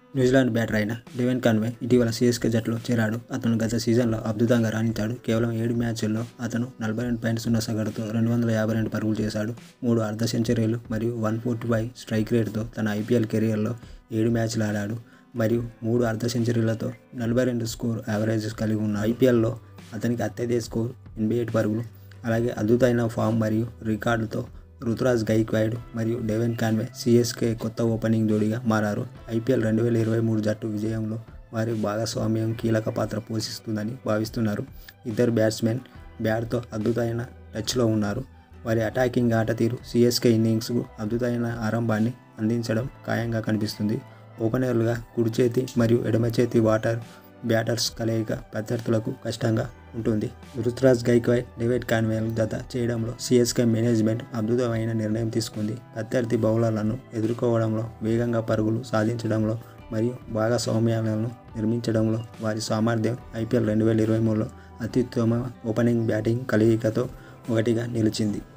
New Zealand batter అయిన Devon Conway ఇటీవల CSK జట్టులో చేరాడు అతను గత సీజన్లో అద్భుతంగా రాణించాడు కేవలం ఏడు మ్యాచ్ల్లో అతను నలభై రెండు పాయింట్స్ ఉన్న సగటుతో రెండు వందల యాభై రెండు పరుగులు చేశాడు మూడు అర్ధ సెంచరీలు మరియు వన్ ఫోర్టీ ఫైవ్ స్ట్రైక్ రేట్తో తన ఐపీఎల్ కెరియర్లో ఏడు మ్యాచ్లు ఆడాడు మరియు మూడు అర్ధ సెంచరీలతో నలభై రెండు స్కోర్ యావరేజెస్ కలిగి ఉన్న ఐపీఎల్లో అతనికి అత్యధిక స్కోర్ ఎనభై ఏడు పరుగులు అలాగే అద్భుతమైన ఫామ్ మరియు రికార్డుతో రుతురాజ్ గైక్వాడ్ మరియు డెవెన్ కాన్వే సిఎస్కే కొత్త ఓపెనింగ్ జోడీగా మారారు ఐపీఎల్ రెండు వేల ఇరవై మూడు జట్టు విజయంలో వారి భాగస్వామ్యం కీలక పాత్ర పోషిస్తుందని భావిస్తున్నారు ఇద్దరు బ్యాట్స్మెన్ బ్యాట్తో అద్భుతమైన టచ్లో ఉన్నారు వారి అటాకింగ్ ఆట తీరు సిఎస్కే ఇన్నింగ్స్కు అద్భుతమైన ఆరంభాన్ని అందించడం ఖాయంగా కనిపిస్తుంది ఓపెనర్లుగా కుడి చేతి మరియు ఎడమ చేతి వాటర్ బ్యాటర్స్ కలయిక ప్రత్యర్థులకు కష్టంగా ఉంటుంది రుతురాజ్ గైక్వాయ్ డేవిడ్ కాన్వేల్ జత చేయడంలో సిఎస్కే మేనేజ్మెంట్ అద్భుతమైన నిర్ణయం తీసుకుంది ప్రత్యర్థి బౌలర్లను ఎదుర్కోవడంలో వేగంగా పరుగులు సాధించడంలో మరియు భాగస్వామ్యాలను నిర్మించడంలో వారి సామర్థ్యం ఐపీఎల్ రెండు వేల ఇరవై మూడులో అత్యుత్తమ ఓపెనింగ్ బ్యాటింగ్ కలయికతో ఒకటిగా నిలిచింది